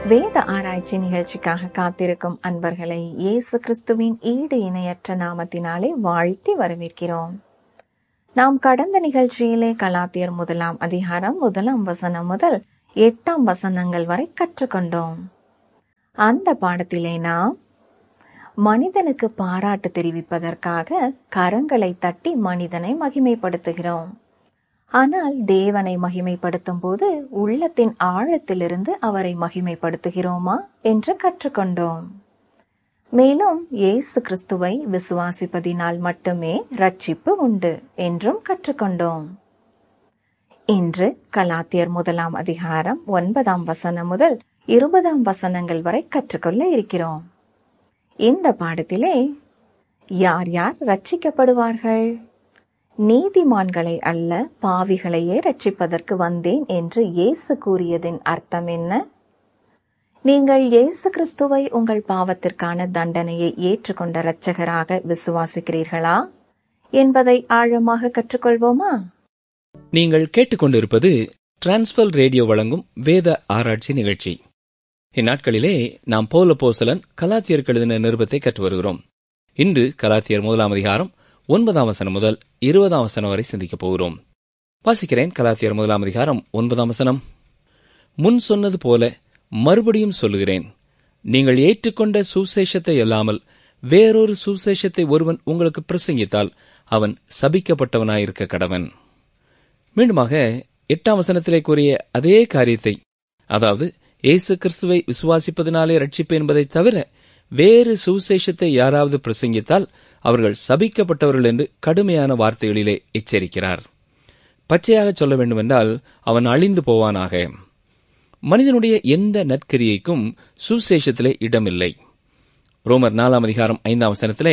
வேத ஆராய்ச்சி நிகழ்ச்சிக்காக காத்திருக்கும் அன்பர்களை இயேசு கிறிஸ்துவின் ஈடு இணையற்ற நாமத்தினாலே வாழ்த்தி வரவேற்கிறோம் நாம் கடந்த நிகழ்ச்சியிலே கலாத்தியர் முதலாம் அதிகாரம் முதலாம் வசனம் முதல் எட்டாம் வசனங்கள் வரை கற்றுக்கொண்டோம் அந்த பாடத்திலே நாம் மனிதனுக்கு பாராட்டு தெரிவிப்பதற்காக கரங்களை தட்டி மனிதனை மகிமைப்படுத்துகிறோம் ஆனால் தேவனை மகிமைப்படுத்தும் போது உள்ளத்தின் ஆழத்திலிருந்து அவரை மகிமைப்படுத்துகிறோமா என்று கற்றுக்கொண்டோம் மேலும் இயேசு கிறிஸ்துவை விசுவாசிப்பதினால் மட்டுமே ரட்சிப்பு உண்டு என்றும் கற்றுக்கொண்டோம் இன்று கலாத்தியர் முதலாம் அதிகாரம் ஒன்பதாம் வசனம் முதல் இருபதாம் வசனங்கள் வரை கற்றுக்கொள்ள இருக்கிறோம் இந்த பாடத்திலே யார் யார் ரட்சிக்கப்படுவார்கள் நீதிமான்களை அல்ல பாவிகளையே ரட்சிப்பதற்கு வந்தேன் என்று இயேசு கூறியதின் அர்த்தம் என்ன நீங்கள் இயேசு கிறிஸ்துவை உங்கள் பாவத்திற்கான தண்டனையை ஏற்றுக்கொண்ட இரட்சகராக விசுவாசிக்கிறீர்களா என்பதை ஆழமாக கற்றுக்கொள்வோமா நீங்கள் கேட்டுக்கொண்டிருப்பது டிரான்ஸ்பர் ரேடியோ வழங்கும் வேத ஆராய்ச்சி நிகழ்ச்சி இந்நாட்களிலே நாம் பௌல போசலன் கலாத்தியருக்கு எழுதின நிருபத்தை கற்று வருகிறோம் இன்று கலாத்தியர் முதலாம் அதிகாரம் ஒன்பதாம் வசனம் முதல் இருபதாம் வசனம் வரை சிந்திக்கப் போகிறோம் வாசிக்கிறேன் கலாத்தியர் முதலாம் அதிகாரம் ஒன்பதாம் வசனம் முன் சொன்னது போல மறுபடியும் சொல்லுகிறேன் நீங்கள் ஏற்றுக்கொண்ட சுசேஷத்தை அல்லாமல் வேறொரு சுசேஷத்தை ஒருவன் உங்களுக்கு பிரசங்கித்தால் அவன் சபிக்கப்பட்டவனாயிருக்க கடவன் மீண்டுமாக எட்டாம் வசனத்திலே கூறிய அதே காரியத்தை அதாவது இயேசு கிறிஸ்துவை விசுவாசிப்பதினாலே ரட்சிப்பு என்பதை தவிர வேறு சுவிசேஷத்தை யாராவது பிரசங்கித்தால் அவர்கள் சபிக்கப்பட்டவர்கள் என்று கடுமையான வார்த்தைகளிலே எச்சரிக்கிறார் பச்சையாக சொல்ல வேண்டுமென்றால் அவன் அழிந்து போவானாக மனிதனுடைய எந்த நற்கிரியைக்கும் சுவிசேஷத்திலே இடமில்லை ரோமர் நாலாம் அதிகாரம் ஐந்தாம் வசனத்திலே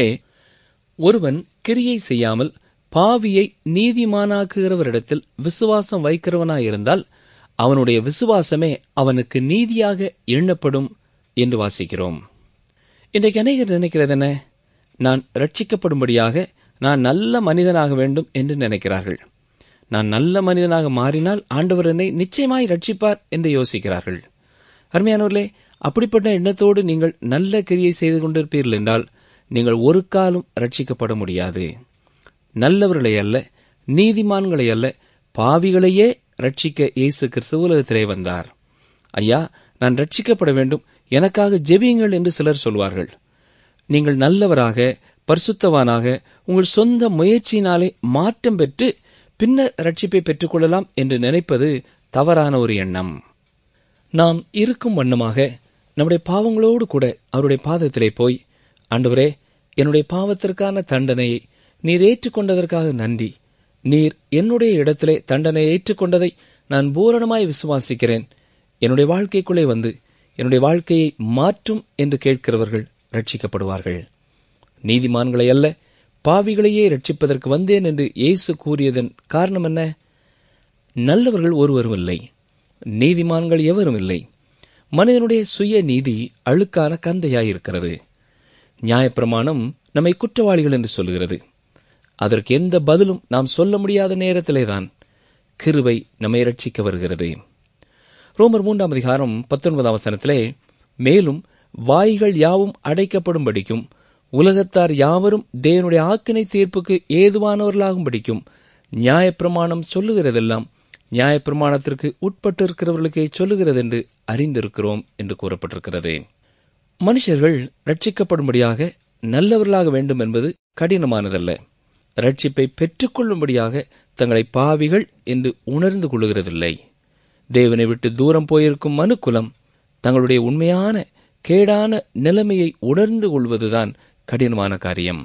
ஒருவன் கிரியை செய்யாமல் பாவியை நீதிமானாக்குகிறவரிடத்தில் விசுவாசம் வைக்கிறவனாயிருந்தால் அவனுடைய விசுவாசமே அவனுக்கு நீதியாக எண்ணப்படும் என்று வாசிக்கிறோம் இன்றைக்கு அநேகர் நினைக்கிறது என்ன நான் ரட்சிக்கப்படும்படியாக நான் நல்ல மனிதனாக வேண்டும் என்று நினைக்கிறார்கள் நான் நல்ல மனிதனாக மாறினால் ஆண்டவர் என்னை நிச்சயமாய் ரட்சிப்பார் என்று யோசிக்கிறார்கள் அருமையானவர்களே அப்படிப்பட்ட எண்ணத்தோடு நீங்கள் நல்ல கிரியை செய்து கொண்டிருப்பீர்கள் என்றால் நீங்கள் ஒரு காலம் ரட்சிக்கப்பட முடியாது நல்லவர்களை அல்ல நீதிமான்களை அல்ல பாவிகளையே ரட்சிக்க இயேசு கிறிஸ்து உலகத்திலே வந்தார் ஐயா நான் ரட்சிக்கப்பட வேண்டும் எனக்காக ஜெபியுங்கள் என்று சிலர் சொல்வார்கள் நீங்கள் நல்லவராக பரிசுத்தவானாக உங்கள் சொந்த முயற்சியினாலே மாற்றம் பெற்று பின்னர் ரட்சிப்பை பெற்றுக்கொள்ளலாம் என்று நினைப்பது தவறான ஒரு எண்ணம் நாம் இருக்கும் வண்ணமாக நம்முடைய பாவங்களோடு கூட அவருடைய பாதத்திலே போய் ஆண்டவரே என்னுடைய பாவத்திற்கான தண்டனையை நீர் ஏற்றுக்கொண்டதற்காக நன்றி நீர் என்னுடைய இடத்திலே தண்டனை ஏற்றுக்கொண்டதை நான் பூரணமாய் விசுவாசிக்கிறேன் என்னுடைய வாழ்க்கைக்குள்ளே வந்து என்னுடைய வாழ்க்கையை மாற்றும் என்று கேட்கிறவர்கள் ரட்சிக்கப்படுவார்கள் நீதிமான்களை அல்ல பாவிகளையே ரட்சிப்பதற்கு வந்தேன் என்று இயேசு கூறியதன் காரணம் என்ன நல்லவர்கள் ஒருவரும் இல்லை நீதிமான்கள் எவரும் இல்லை மனிதனுடைய சுய நீதி அழுக்கான கந்தையாயிருக்கிறது நியாயப்பிரமாணம் நம்மை குற்றவாளிகள் என்று சொல்கிறது அதற்கு எந்த பதிலும் நாம் சொல்ல முடியாத நேரத்திலேதான் கிருபை நம்மை ரட்சிக்க வருகிறது ரோமர் மூன்றாம் அதிகாரம் பத்தொன்பதாம் வசனத்திலே மேலும் வாய்கள் யாவும் அடைக்கப்படும்படிக்கும் உலகத்தார் யாவரும் தேவனுடைய ஆக்கினை தீர்ப்புக்கு ஏதுவானவர்களாகும்படிக்கும் நியாயப்பிரமாணம் சொல்லுகிறதெல்லாம் நியாயப்பிரமாணத்திற்கு உட்பட்டிருக்கிறவர்களுக்கே சொல்லுகிறது என்று அறிந்திருக்கிறோம் என்று கூறப்பட்டிருக்கிறது மனுஷர்கள் ரட்சிக்கப்படும்படியாக நல்லவர்களாக வேண்டும் என்பது கடினமானதல்ல ரட்சிப்பை பெற்றுக்கொள்ளும்படியாக தங்களை பாவிகள் என்று உணர்ந்து கொள்ளுகிறதில்லை தேவனை விட்டு தூரம் போயிருக்கும் மனுக்குலம் தங்களுடைய உண்மையான கேடான நிலைமையை உணர்ந்து கொள்வதுதான் கடினமான காரியம்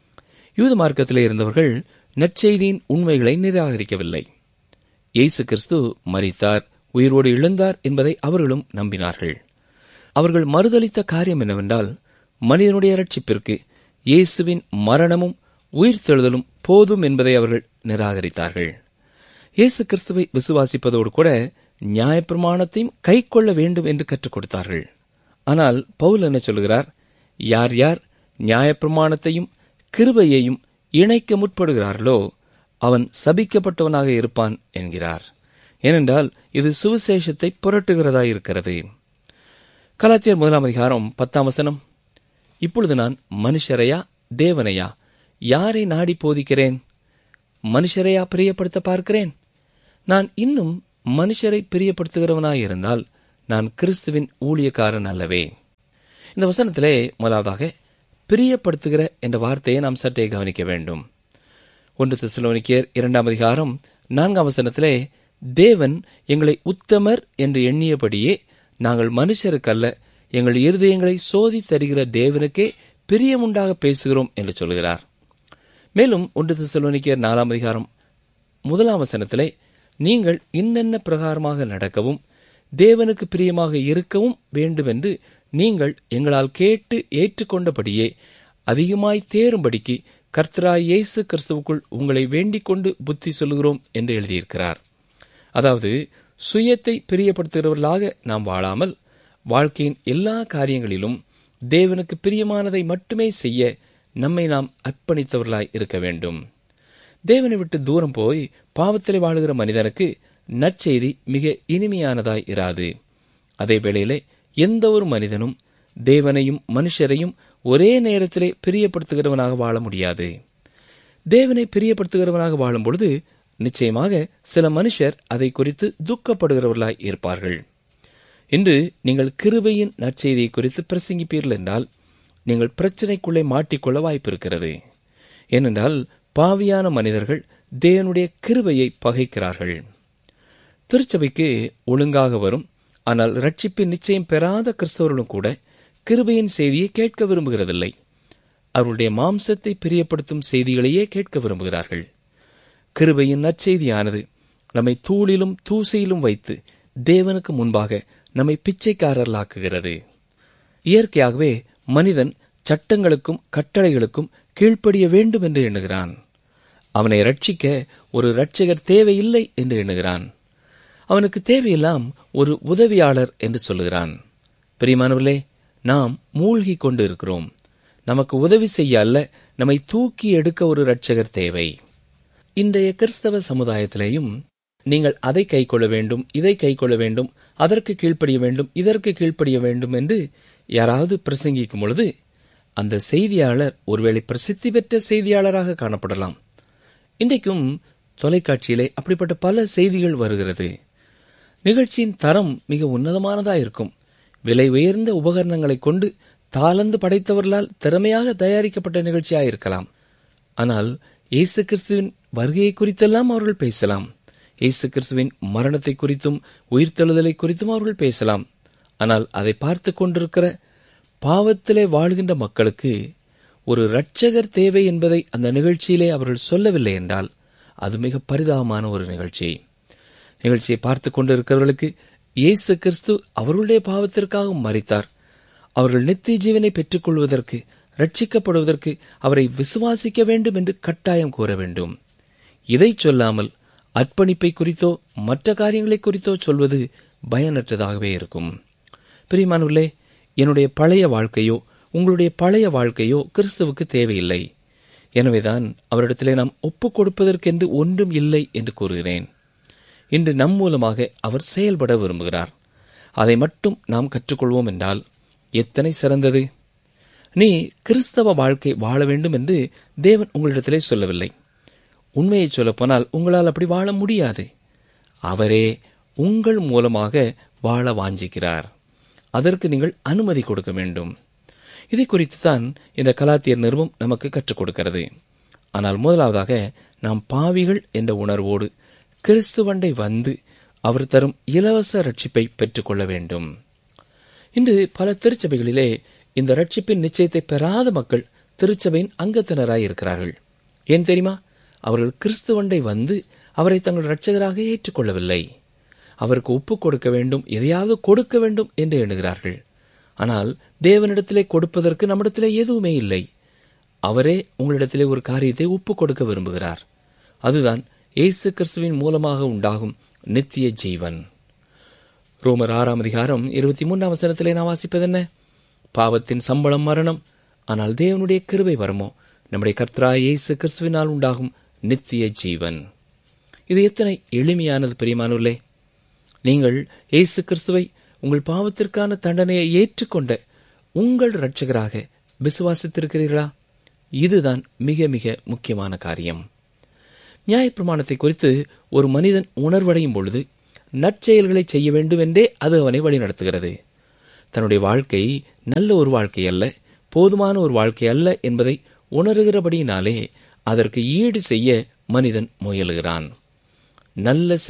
யூத மார்க்கத்திலே இருந்தவர்கள் நற்செய்தியின் உண்மைகளை நிராகரிக்கவில்லை இயேசு கிறிஸ்து மரித்தார் உயிரோடு எழுந்தார் என்பதை அவர்களும் நம்பினார்கள் அவர்கள் மறுதளித்த காரியம் என்னவென்றால் மனிதனுடைய ரட்சிப்பிற்கு இயேசுவின் மரணமும் உயிர்த்தெழுதலும் போதும் என்பதை அவர்கள் நிராகரித்தார்கள் இயேசு கிறிஸ்துவை விசுவாசிப்பதோடு கூட நியாயப்பிரமாணத்தையும் கை கொள்ள வேண்டும் என்று கற்றுக் கொடுத்தார்கள் ஆனால் பவுல் என்ன சொல்கிறார் யார் யார் நியாயப்பிரமாணத்தையும் கிருபையையும் இணைக்க முற்படுகிறார்களோ அவன் சபிக்கப்பட்டவனாக இருப்பான் என்கிறார் ஏனென்றால் இது சுவிசேஷத்தை புரட்டுகிறதா இருக்கிறது கலாத்தியர் முதலாம் அதிகாரம் பத்தாம் வசனம் இப்பொழுது நான் மனுஷரையா தேவனையா யாரை நாடி போதிக்கிறேன் மனுஷரையா பிரியப்படுத்த பார்க்கிறேன் நான் இன்னும் மனுஷரை பிரியப்படுத்துகிறவனாயிருந்தால் நான் கிறிஸ்துவின் ஊழியக்காரன் அல்லவே இந்த வசனத்திலே முதலாவதாக பிரியப்படுத்துகிற என்ற வார்த்தையை நாம் சற்றே கவனிக்க வேண்டும் ஒன்று தெசலோனிக்கேர் இரண்டாம் அதிகாரம் நான்காம் வசனத்திலே தேவன் எங்களை உத்தமர் என்று எண்ணியபடியே நாங்கள் மனுஷருக்கல்ல எங்கள் இருதயங்களை சோதி தருகிற தேவனுக்கே பிரியமுண்டாக பேசுகிறோம் என்று சொல்கிறார் மேலும் ஒன்று தெசலோனிக்கேர் நாலாம் அதிகாரம் முதலாம் வசனத்திலே நீங்கள் இன்னென்ன பிரகாரமாக நடக்கவும் தேவனுக்கு பிரியமாக இருக்கவும் வேண்டும் என்று நீங்கள் எங்களால் கேட்டு ஏற்றுக்கொண்டபடியே அதிகமாய் தேரும்படிக்கு கர்த்தராய் இயேசு கிறிஸ்துவுக்குள் உங்களை வேண்டிக் கொண்டு புத்தி சொல்கிறோம் என்று எழுதியிருக்கிறார் அதாவது சுயத்தை பிரியப்படுத்துகிறவர்களாக நாம் வாழாமல் வாழ்க்கையின் எல்லா காரியங்களிலும் தேவனுக்கு பிரியமானதை மட்டுமே செய்ய நம்மை நாம் அர்ப்பணித்தவர்களாய் இருக்க வேண்டும் தேவனை விட்டு தூரம் போய் பாவத்திலே வாழுகிற மனிதனுக்கு நற்செய்தி மிக இனிமையானதாய் இராது அதே வேளையிலே எந்த ஒரு மனிதனும் தேவனையும் மனுஷரையும் ஒரே நேரத்திலே பிரியப்படுத்துகிறவனாக வாழ முடியாது தேவனை பிரியப்படுத்துகிறவனாக வாழும் பொழுது நிச்சயமாக சில மனுஷர் அதை குறித்து துக்கப்படுகிறவர்களாய் இருப்பார்கள் இன்று நீங்கள் கிருபையின் நற்செய்தியை குறித்து பிரசங்கிப்பீர்கள் என்றால் நீங்கள் பிரச்சனைக்குள்ளே மாட்டிக்கொள்ள வாய்ப்பு இருக்கிறது ஏனென்றால் பாவியான மனிதர்கள் தேவனுடைய கிருபையை பகைக்கிறார்கள் திருச்சபைக்கு ஒழுங்காக வரும் ஆனால் ரட்சிப்பின் நிச்சயம் பெறாத கிறிஸ்தவர்களும் கூட கிருபையின் செய்தியை கேட்க விரும்புகிறதில்லை அவர்களுடைய மாம்சத்தை பிரியப்படுத்தும் செய்திகளையே கேட்க விரும்புகிறார்கள் கிருபையின் நற்செய்தியானது நம்மை தூளிலும் தூசையிலும் வைத்து தேவனுக்கு முன்பாக நம்மை பிச்சைக்காரர்களாக்குகிறது இயற்கையாகவே மனிதன் சட்டங்களுக்கும் கட்டளைகளுக்கும் கீழ்ப்படிய வேண்டும் என்று எண்ணுகிறான் அவனை ரட்சிக்க ஒரு இரட்சகர் தேவையில்லை என்று எண்ணுகிறான் அவனுக்கு தேவையெல்லாம் ஒரு உதவியாளர் என்று சொல்லுகிறான் பிரியமானவர்களே நாம் மூழ்கி கொண்டு இருக்கிறோம் நமக்கு உதவி செய்ய அல்ல நம்மை தூக்கி எடுக்க ஒரு இரட்சகர் தேவை இன்றைய கிறிஸ்தவ சமுதாயத்திலேயும் நீங்கள் அதை கைக்கொள்ள வேண்டும் இதை கைக்கொள்ள வேண்டும் அதற்கு கீழ்ப்படிய வேண்டும் இதற்கு கீழ்ப்படிய வேண்டும் என்று யாராவது பிரசங்கிக்கும் பொழுது அந்த செய்தியாளர் ஒருவேளை பிரசித்தி பெற்ற செய்தியாளராக காணப்படலாம் இன்றைக்கும் தொலைக்காட்சியிலே அப்படிப்பட்ட பல செய்திகள் வருகிறது நிகழ்ச்சியின் தரம் மிக உன்னதமானதா இருக்கும் விலை உயர்ந்த உபகரணங்களை கொண்டு தாளந்து படைத்தவர்களால் திறமையாக தயாரிக்கப்பட்ட நிகழ்ச்சியாக இருக்கலாம் ஆனால் இயேசு கிறிஸ்துவின் வருகையை குறித்தெல்லாம் அவர்கள் பேசலாம் இயேசு கிறிஸ்துவின் மரணத்தை குறித்தும் உயிர்த்தெழுதலை குறித்தும் அவர்கள் பேசலாம் ஆனால் அதை பார்த்து கொண்டிருக்கிற பாவத்திலே வாழ்கின்ற மக்களுக்கு ஒரு இரட்சகர் தேவை என்பதை அந்த நிகழ்ச்சியிலே அவர்கள் சொல்லவில்லை என்றால் அது மிக பரிதாபமான ஒரு நிகழ்ச்சி நிகழ்ச்சியை பார்த்து கொண்டிருக்கிறவர்களுக்கு இயேசு கிறிஸ்து அவர்களுடைய பாவத்திற்காக மறித்தார் அவர்கள் நித்திய ஜீவனை பெற்றுக்கொள்வதற்கு ரட்சிக்கப்படுவதற்கு அவரை விசுவாசிக்க வேண்டும் என்று கட்டாயம் கூற வேண்டும் இதை சொல்லாமல் அர்ப்பணிப்பை குறித்தோ மற்ற காரியங்களை குறித்தோ சொல்வது பயனற்றதாகவே இருக்கும் பிரியமானவர்களே என்னுடைய பழைய வாழ்க்கையோ உங்களுடைய பழைய வாழ்க்கையோ கிறிஸ்துவுக்கு தேவையில்லை எனவேதான் அவரிடத்திலே நாம் ஒப்புக் கொடுப்பதற்கென்று ஒன்றும் இல்லை என்று கூறுகிறேன் இன்று நம் மூலமாக அவர் செயல்பட விரும்புகிறார் அதை மட்டும் நாம் கற்றுக்கொள்வோம் என்றால் எத்தனை சிறந்தது நீ கிறிஸ்தவ வாழ்க்கை வாழ வேண்டும் என்று தேவன் உங்களிடத்திலே சொல்லவில்லை உண்மையை சொல்லப்போனால் உங்களால் அப்படி வாழ முடியாது அவரே உங்கள் மூலமாக வாழ வாஞ்சிக்கிறார் அதற்கு நீங்கள் அனுமதி கொடுக்க வேண்டும் இதை குறித்து தான் இந்த கலாத்தியர் நிறுவம் நமக்கு கற்றுக் கொடுக்கிறது ஆனால் முதலாவதாக நாம் பாவிகள் என்ற உணர்வோடு கிறிஸ்துவண்டை வந்து அவர் தரும் இலவச ரட்சிப்பை பெற்றுக்கொள்ள வேண்டும் இன்று பல திருச்சபைகளிலே இந்த ரட்சிப்பின் நிச்சயத்தை பெறாத மக்கள் திருச்சபையின் அங்கத்தினராய் இருக்கிறார்கள் ஏன் தெரியுமா அவர்கள் கிறிஸ்துவண்டை வந்து அவரை தங்கள் இரட்சகராக ஏற்றுக்கொள்ளவில்லை அவருக்கு ஒப்பு கொடுக்க வேண்டும் எதையாவது கொடுக்க வேண்டும் என்று எண்ணுகிறார்கள் ஆனால் தேவனிடத்திலே கொடுப்பதற்கு நம்மிடத்திலே எதுவுமே இல்லை அவரே உங்களிடத்திலே ஒரு காரியத்தை ஒப்பு கொடுக்க விரும்புகிறார் அதுதான் இயேசு கிறிஸ்துவின் மூலமாக உண்டாகும் நித்திய ஜீவன் ரோமர் ஆறாம் அதிகாரம் இருபத்தி மூன்றாம் வசனத்திலே நான் வாசிப்பது என்ன பாவத்தின் சம்பளம் மரணம் ஆனால் தேவனுடைய கிருபை வரமோ நம்முடைய கர்த்தரா இயேசு கிறிஸ்துவினால் உண்டாகும் நித்திய ஜீவன் இது எத்தனை எளிமையானது பிரியமானவர்களே நீங்கள் இயேசு கிறிஸ்துவை உங்கள் பாவத்திற்கான தண்டனையை ஏற்றுக்கொண்ட உங்கள் இரட்சகராக விசுவாசித்திருக்கிறீர்களா இதுதான் மிக மிக முக்கியமான காரியம் நியாயப்பிரமாணத்தை குறித்து ஒரு மனிதன் உணர்வடையும் பொழுது நற்செயல்களை செய்ய வேண்டும் என்றே அது அவனை வழிநடத்துகிறது தன்னுடைய வாழ்க்கை நல்ல ஒரு வாழ்க்கை அல்ல போதுமான ஒரு வாழ்க்கை அல்ல என்பதை உணர்கிறபடியினாலே அதற்கு ஈடு செய்ய மனிதன் முயலுகிறான் நல்ல